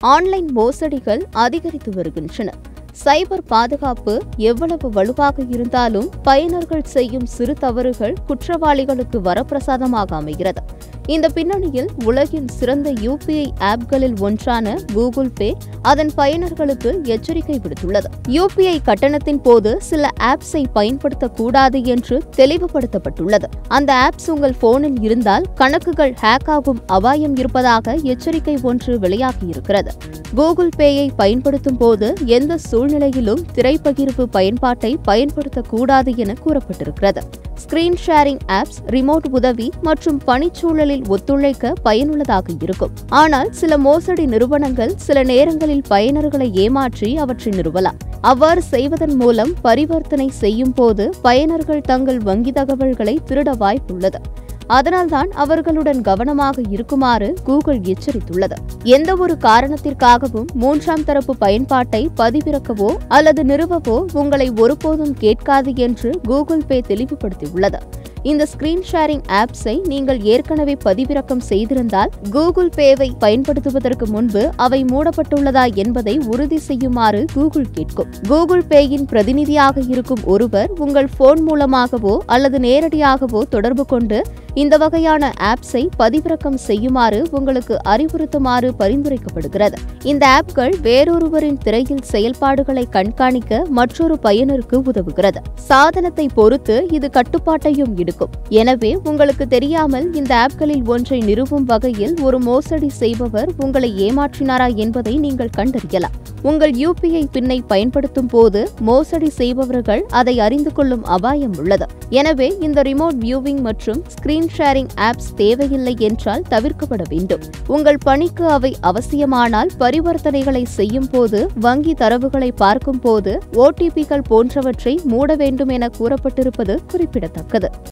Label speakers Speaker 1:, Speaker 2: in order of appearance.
Speaker 1: online மோசடிகள் அதிகரித்து வருகின்றன சைபர் பாதுகாப்பு எவ்வளவு வலுவாக இருந்தாலும் பயனர்கள் செய்யும் சிறு தவறுகள் குற்றவாளிகளுக்கு வரப்பிரசாதமாக அமைகிறது இந்த பின்னணியில் உலகின் சிறந்த யூபிஐ ஆப்களில் ஒன்றான கூகுள் பே அதன் பயனர்களுக்கு எச்சரிக்கை விடுத்துள்ளது யூபிஐ கட்டணத்தின் போது சில ஆப்ஸை பயன்படுத்தக்கூடாது என்று தெளிவுபடுத்தப்பட்டுள்ளது அந்த ஆப்ஸ் உங்கள் போனில் இருந்தால் கணக்குகள் ஹேக் ஆகும் அபாயம் இருப்பதாக எச்சரிக்கை ஒன்று வெளியாகியிருக்கிறது கூகுள் பேயை பயன்படுத்தும் போது எந்த சூழ்நிலையிலும் திரைப்பகிர்வு பயன்பாட்டை பயன்படுத்தக்கூடாது என கூறப்பட்டிருக்கிறது ஸ்கிரீன் ஷேரிங் ஆப்ஸ் ரிமோட் உதவி மற்றும் பணிச்சூழலில் ஒத்துழைக்க பயனுள்ளதாக இருக்கும் ஆனால் சில மோசடி நிறுவனங்கள் சில நேரங்களில் பயனர்களை ஏமாற்றி அவற்றை நிறுவலாம் அவ்வாறு செய்வதன் மூலம் பரிவர்த்தனை செய்யும் போது பயனர்கள் தங்கள் வங்கி தகவல்களை திருட வாய்ப்புள்ளது அதனால்தான் அவர்களுடன் கவனமாக இருக்குமாறு கூகுள் எச்சரித்துள்ளது எந்த ஒரு காரணத்திற்காகவும் மூன்றாம் தரப்பு பயன்பாட்டை பதிவிறக்கவோ அல்லது நிறுவவோ உங்களை ஒருபோதும் கேட்காது என்று கூகுள் பே தெளிவுபடுத்தியுள்ளது இந்த ஸ்கிரீன் ஷேரிங் ஆப்ஸை நீங்கள் ஏற்கனவே பதிவிறக்கம் செய்திருந்தால் கூகுள் பேவை பயன்படுத்துவதற்கு முன்பு அவை மூடப்பட்டுள்ளதா என்பதை உறுதி செய்யுமாறு கூகுள் கேட்கும் கூகுள் பேயின் பிரதிநிதியாக இருக்கும் ஒருவர் உங்கள் போன் மூலமாகவோ அல்லது நேரடியாகவோ தொடர்பு கொண்டு இந்த வகையான ஆப்ஸை பதிவிறக்கம் செய்யுமாறு உங்களுக்கு அறிவுறுத்துமாறு பரிந்துரைக்கப்படுகிறது இந்த ஆப்கள் வேறொருவரின் திரையில் செயல்பாடுகளை கண்காணிக்க மற்றொரு பயனருக்கு உதவுகிறது சாதனத்தை பொறுத்து இது கட்டுப்பாட்டையும் எடுக்கும் எனவே உங்களுக்கு தெரியாமல் இந்த ஆப்களில் ஒன்றை நிறுவும் வகையில் ஒரு மோசடி செய்பவர் உங்களை ஏமாற்றினாரா என்பதை நீங்கள் கண்டறியலாம் உங்கள் யூபிஐ பின்னை பயன்படுத்தும் போது மோசடி செய்பவர்கள் அதை அறிந்து கொள்ளும் அபாயம் உள்ளது எனவே இந்த ரிமோட் வியூவிங் மற்றும் ஸ்கிரீன் ஷேரிங் ஆப்ஸ் தேவையில்லை என்றால் தவிர்க்கப்பட வேண்டும் உங்கள் பணிக்கு அவை அவசியமானால் பரிவர்த்தனைகளை செய்யும் போது வங்கி தரவுகளை பார்க்கும் போது ஓடிபிகள் போன்றவற்றை மூட வேண்டும் என கூறப்பட்டிருப்பது குறிப்பிடத்தக்கது